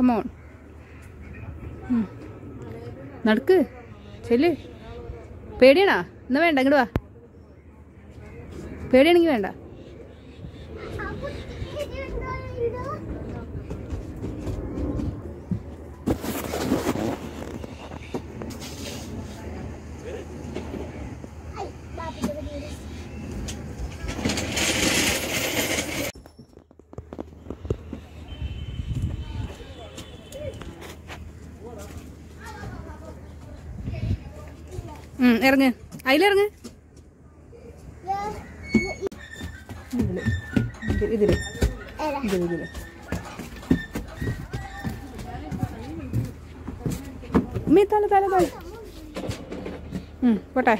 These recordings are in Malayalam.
കമോൺ നടക്ക് ചെല്ല് പേടിയാണോ എന്നാ വേണ്ട ഇങ്ങോട്ട് വാ പേടിയാണെങ്കിൽ വേണ്ട ഉം, ഇറങ്ങ് അതിലിറങ്ങ് ഇതില് ഇതില് ഇതില് ഇതില് ഇതില് ഉമ്മി തല തല തല ഉം, പോട്ടെ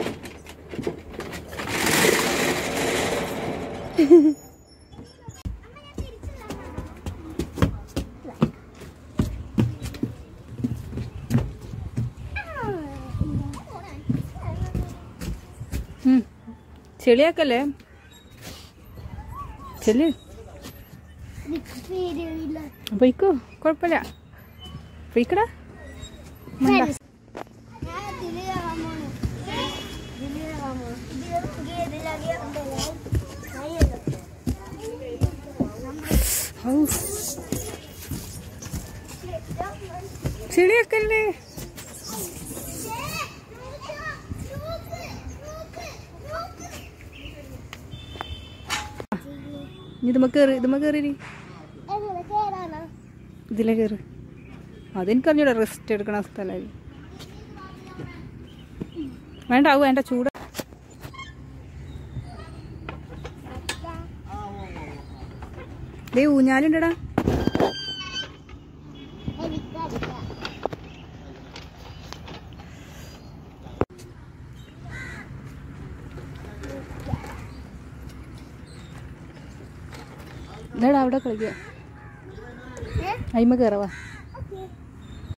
ഉം. ചെളിയാക്കല്ലേ ചെല്ല് പൊയ്ക്കോ കുഴപ്പമില്ല പൊയ്ക്കടാ മണ്ട. ഔ, ചെളിയാക്കല്ലേ ഇനി ഇതുമ്മ കയറി ഇതുമ്മ കയറി ഇതിലെ കയറി അതെനിക്കറിഞ്ഞൂടെ റെസ്റ്റ് എടുക്കണ സ്ഥലമായി വേണ്ട ആവു വേണ്ട ചൂട് ദേ ഊഞ്ഞാലുണ്ടടാ ഇതാടാ അവിടെ കളിക്കുക അയിമ കയറവാ